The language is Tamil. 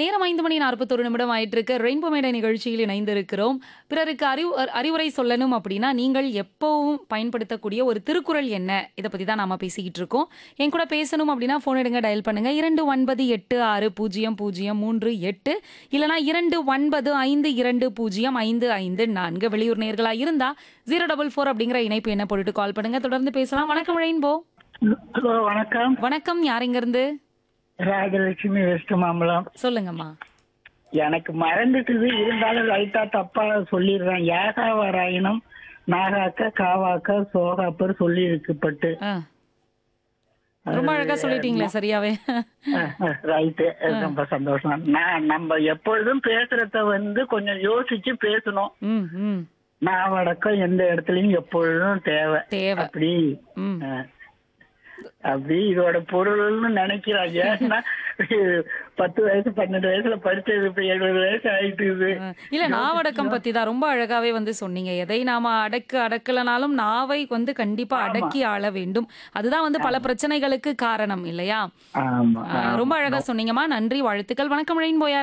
நேரம் ஐந்து மணி நாற்பத்தொரு நிமிடம் ஆயிட்டு இருக்கு ரெயின்போ மேடை நிகழ்ச்சியில் இணைந்திருக்கிறோம் பிறருக்கு அறிவு அ- அறிவுரை சொல்லணும் அப்படின்னா நீங்கள் எப்பவும் பயன்படுத்தக்கூடிய ஒரு திருக்குறள் என்ன இதை பத்தி தான் நாம பேசிக்கிட்டு இருக்கோம் என் கூட பேசணும் அப்படின்னா போன் எடுங்க டயல் பண்ணுங்க இரண்டு ஒன்பது எட்டு ஆறு பூஜ்ஜியம் பூஜ்ஜியம் மூன்று எட்டு இல்லனா இரண்டு ஒன்பது ஐந்து இரண்டு பூஜ்ஜியம் ஐந்து ஐந்து நான்கு வெளியூர் நேர்களா இருந்தா ஜீரோ டபுள் ஃபோர் அப்படிங்கிற இணைப்பு என்ன போட்டுட்டு கால் பண்ணுங்க தொடர்ந்து பேசலாம் வணக்கம் ரெயின்போ ஹலோ வணக்கம் வணக்கம் யார் இங்க இருந்து ராஜலட்சுமி வெஸ்ட் மாம்பலம் சொல்லுங்கம்மா எனக்கு மறந்துட்டுது இருந்தாலும் லைட்டா தப்பா சொல்லிடுறேன் ஏகாவராயினம் நாகாக்க காவாக்க சோகாப்பர் சொல்லி இருக்குப்பட்டு ஆ. ரொம்ப அழகா சொல்லிட்டீங்களே சரியாவே ரைட்டு ரொம்ப சந்தோஷம் நான் நம்ம எப்பொழுதும் பேசுறத வந்து கொஞ்சம் யோசிச்சு பேசணும் ம் ம் நான் வடக்கம் எந்த இடத்துலயும் எப்பொழுதும் தேவை தேவை அப்படி ம் ஆ. அப்படி இதோட பொருள்னு நினைக்கிறாங்க ஏன்னா பத்து வயசு பன்னெண்டு வயசுல படிச்சது இப்ப எழுபது வயசு ஆயிட்டு இது அஹ், இல்ல நாவடக்கம் பத்தி தான் ரொம்ப அழகாவே வந்து சொன்னீங்க எதை நாம அடக்கு அடக்கலனாலும் நாவை வந்து கண்டிப்பா அடக்கி ஆள வேண்டும் அதுதான் வந்து பல பிரச்சனைகளுக்கு காரணம் இல்லையா ஆமா அஹ், ரொம்ப அழகா சொன்னீங்கம்மா நன்றி வாழ்த்துக்கள் வணக்கம் ரெயின்போ